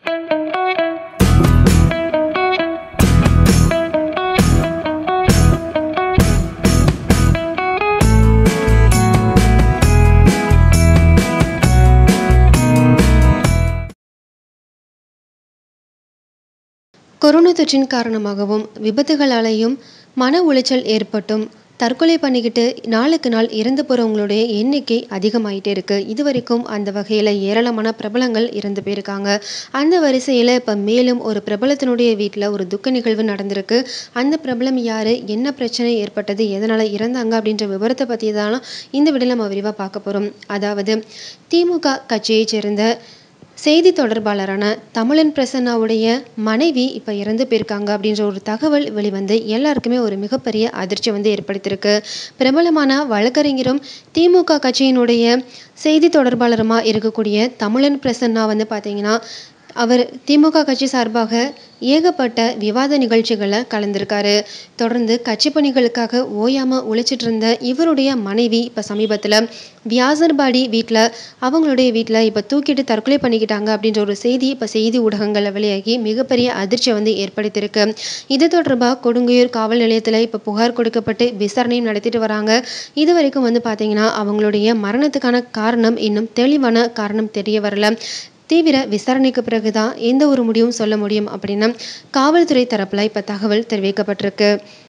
corona தொற்றின் காரணமாகவும் விபத்துகளாலேயும் மன உளைச்சல் ஏற்பட்டும் தற்கொலை பண்ணிக்கிட்டு நாளுக்கு நாள் இறந்து போகிறவங்களுடைய எண்ணிக்கை அதிகமாயிட்டே இருக்குது இது வரைக்கும் அந்த வகையில் ஏராளமான பிரபலங்கள் இறந்து போயிருக்காங்க அந்த வரிசையில் இப்போ மேலும் ஒரு பிரபலத்தினுடைய வீட்டில் ஒரு துக்க நிகழ்வு நடந்திருக்கு அந்த பிரபலம் யார் என்ன பிரச்சனை ஏற்பட்டது எதனால் இறந்தாங்க அப்படின்ற விவரத்தை பற்றி தான் இந்த வீடியோவில் நம்ம விரிவாக பார்க்க போகிறோம் அதாவது திமுக கட்சியைச் சேர்ந்த செய்தி தொடர்பாளரான தமிழன் பிரசன்னாவுடைய மனைவி இப்போ இறந்து போயிருக்காங்க அப்படின்ற ஒரு தகவல் வெளிவந்து எல்லாருக்குமே ஒரு மிகப்பெரிய அதிர்ச்சி வந்து ஏற்படுத்தியிருக்கு பிரபலமான வழக்கறிஞரும் திமுக கட்சியினுடைய செய்தி தொடர்பாளருமா இருக்கக்கூடிய தமிழன் பிரசன்னா வந்து பார்த்தீங்கன்னா அவர் திமுக கட்சி சார்பாக ஏகப்பட்ட விவாத நிகழ்ச்சிகளில் கலந்திருக்காரு தொடர்ந்து கட்சி பணிகளுக்காக ஓயாமல் உழைச்சிட்டு இருந்த இவருடைய மனைவி இப்போ சமீபத்தில் வியாசர்பாடி வீட்டில் அவங்களுடைய வீட்டில் இப்போ தூக்கிட்டு தற்கொலை பண்ணிக்கிட்டாங்க அப்படின்ற ஒரு செய்தி இப்போ செய்தி ஊடகங்களில் வெளியாகி மிகப்பெரிய அதிர்ச்சியை வந்து ஏற்படுத்தியிருக்கு இது தொடர்பாக கொடுங்கையூர் காவல் நிலையத்தில் இப்போ புகார் கொடுக்கப்பட்டு விசாரணையும் நடத்திட்டு வராங்க இது வரைக்கும் வந்து பார்த்தீங்கன்னா அவங்களுடைய மரணத்துக்கான காரணம் இன்னும் தெளிவான காரணம் தெரிய வரல தீவிர விசாரணைக்கு பிறகு தான் எந்த ஒரு முடிவும் சொல்ல முடியும் அப்படின்னு காவல்துறை தரப்பில் இப்போ தகவல் தெரிவிக்கப்பட்டிருக்கு